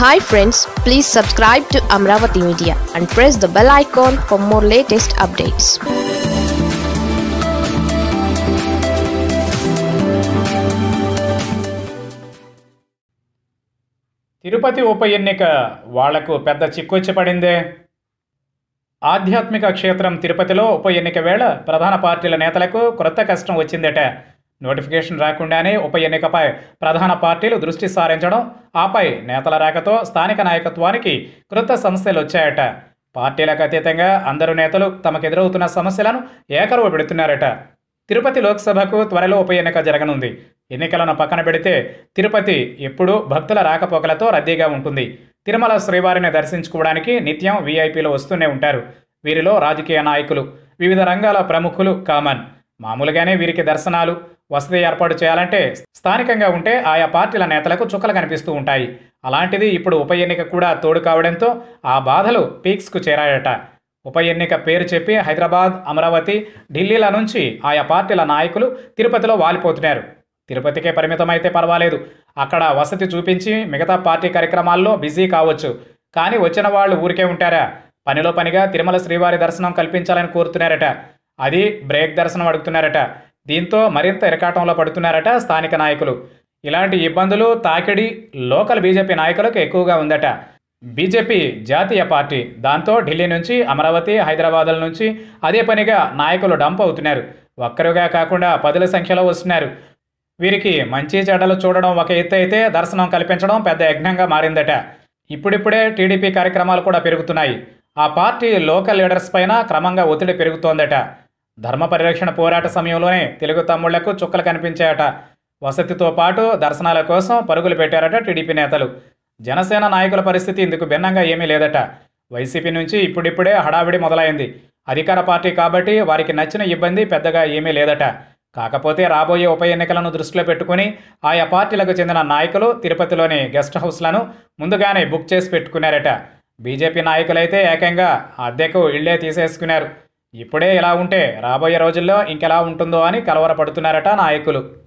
hi friends please subscribe to Amaravati media and press the bell icon for more latest updates Tirupati ఉప ఎన్నిక వాళ్లకు పెద్ద చిక్కొచ్చి పడిందే ఆధ్యాత్మిక క్షేత్రం తిరుపతిలో ఉప ఎన్నిక వేళ ప్రధాన పార్టీల నేతలకు క్రొత్త కష్టం వచ్చిందట నోటిఫికేషన్ రాకుండానే ఉప ఎన్నికపై ప్రధాన పార్టీలు దృష్టి సారించడం ఆపై నేతల రాకతో స్థానిక నాయకత్వానికి క్రొత్త సమస్యలు వచ్చాయట పార్టీలకు అతీతంగా అందరు నేతలు తమకెదురవుతున్న సమస్యలను ఏకరువు పెడుతున్నారట తిరుపతి లోక్సభకు త్వరలో ఉప ఎన్నిక జరగనుంది ఎన్నికలను పక్కన పెడితే తిరుపతి ఎప్పుడూ భక్తుల రాకపోకలతో రద్దీగా ఉంటుంది తిరుమల శ్రీవారిని దర్శించుకోవడానికి నిత్యం వీఐపీలు వస్తూనే ఉంటారు వీరిలో రాజకీయ నాయకులు వివిధ రంగాల ప్రముఖులు కామన్ మామూలుగానే వీరికి దర్శనాలు వసతి ఏర్పాటు చేయాలంటే స్థానికంగా ఉంటే ఆయా పార్టీల నేతలకు చుక్కలు కనిపిస్తూ ఉంటాయి అలాంటిది ఇప్పుడు ఉప ఎన్నిక కూడా తోడు కావడంతో ఆ బాధలు పీక్స్కు చేరాయట ఉప ఎన్నిక పేరు చెప్పి హైదరాబాద్ అమరావతి ఢిల్లీల నుంచి ఆయా పార్టీల నాయకులు తిరుపతిలో వాలిపోతున్నారు తిరుపతికే పరిమితమైతే పర్వాలేదు అక్కడ వసతి చూపించి మిగతా పార్టీ కార్యక్రమాల్లో బిజీ కావచ్చు కానీ వచ్చిన వాళ్ళు ఊరికే ఉంటారా పనిలో పనిగా తిరుమల శ్రీవారి దర్శనం కల్పించాలని కోరుతున్నారట అది బ్రేక్ దర్శనం అడుగుతున్నారట దీంతో మరింత ఇరకాటంలో పడుతున్నారట స్థానిక నాయకులు ఇలాంటి ఇబ్బందులు తాకిడి లోకల్ బీజేపీ నాయకులకు ఎక్కువగా ఉందట బీజేపీ జాతీయ పార్టీ దాంతో ఢిల్లీ నుంచి అమరావతి హైదరాబాద్ల నుంచి అదే పనిగా నాయకులు డంప్ అవుతున్నారు ఒక్కరుగా కాకుండా పదుల సంఖ్యలో వస్తున్నారు వీరికి మంచి చెడ్డలు చూడడం ఒక ఎత్తు అయితే దర్శనం కల్పించడం పెద్ద యజ్ఞంగా మారిందట ఇప్పుడిప్పుడే టీడీపీ కార్యక్రమాలు కూడా పెరుగుతున్నాయి ఆ పార్టీ లోకల్ లీడర్స్ పైన క్రమంగా ఒత్తిడి పెరుగుతోందట ధర్మ పరిరక్షణ పోరాట సమయంలోనే తెలుగు తమ్ముళ్లకు చుక్కలు కనిపించాయట వసతితో పాటు దర్శనాల కోసం పరుగులు పెట్టారట టీడీపీ నేతలు జనసేన నాయకుల పరిస్థితి ఇందుకు భిన్నంగా ఏమీ లేదట వైసీపీ నుంచి ఇప్పుడిప్పుడే హడావిడి మొదలైంది అధికార పార్టీ కాబట్టి వారికి నచ్చిన ఇబ్బంది పెద్దగా ఏమీ లేదట కాకపోతే రాబోయే ఉప ఎన్నికలను దృష్టిలో పెట్టుకుని ఆయా పార్టీలకు చెందిన నాయకులు తిరుపతిలోని గెస్ట్ హౌస్లను ముందుగానే బుక్ చేసి పెట్టుకున్నారట బీజేపీ నాయకులైతే ఏకంగా అద్దెకు ఇళ్లే తీసేసుకున్నారు ఇప్పుడే ఇలా ఉంటే రాబోయే రోజుల్లో ఇంకెలా ఉంటుందో అని కలవరపడుతున్నారట నాయకులు